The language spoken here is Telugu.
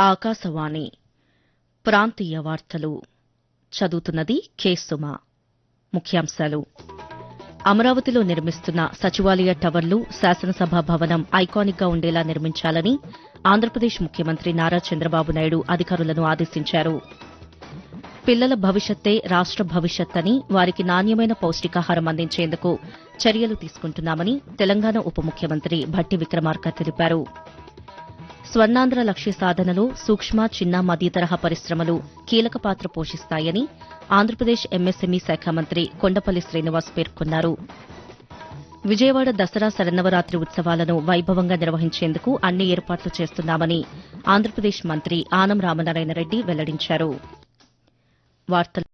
ఆకాశవాణి ప్రాంతీయ వార్తలు చదువుతున్నది కె సుమ ముఖ్యాంశాలు అమరావతిలో నిర్మిస్తున్న సచివాలయ టవర్లు శాసనసభ భవనం ఐకానిక్ గా ఉండేలా నిర్మించాలని ఆంధ్రప్రదేశ్ ముఖ్యమంత్రి నారా చంద్రబాబు నాయుడు అధికారులను ఆదేశించారు పిల్లల భవిష్యత్తే రాష్ట భవిష్యత్ అని వారికి నాణ్యమైన పౌష్టికాహారం అందించేందుకు చర్యలు తీసుకుంటున్నామని తెలంగాణ ఉప ముఖ్యమంత్రి భట్టి విక్రమార్క తెలిపారు స్వర్ణాంధ్ర లక్ష్య సాధనలో సూక్ష్మ చిన్న మధ్య తరహా పరిశ్రమలు కీలక పాత్ర పోషిస్తాయని ఆంధ్రప్రదేశ్ ఎంఎస్ఎంఈ శాఖ మంత్రి కొండపల్లి శ్రీనివాస్ పేర్కొన్నారు విజయవాడ దసరా శరన్నవరాత్రి ఉత్సవాలను వైభవంగా నిర్వహించేందుకు అన్ని ఏర్పాట్లు చేస్తున్నామని ఆంధ్రప్రదేశ్ మంత్రి ఆనం రామనారాయణ రెడ్డి వెల్లడించారు వార్తలు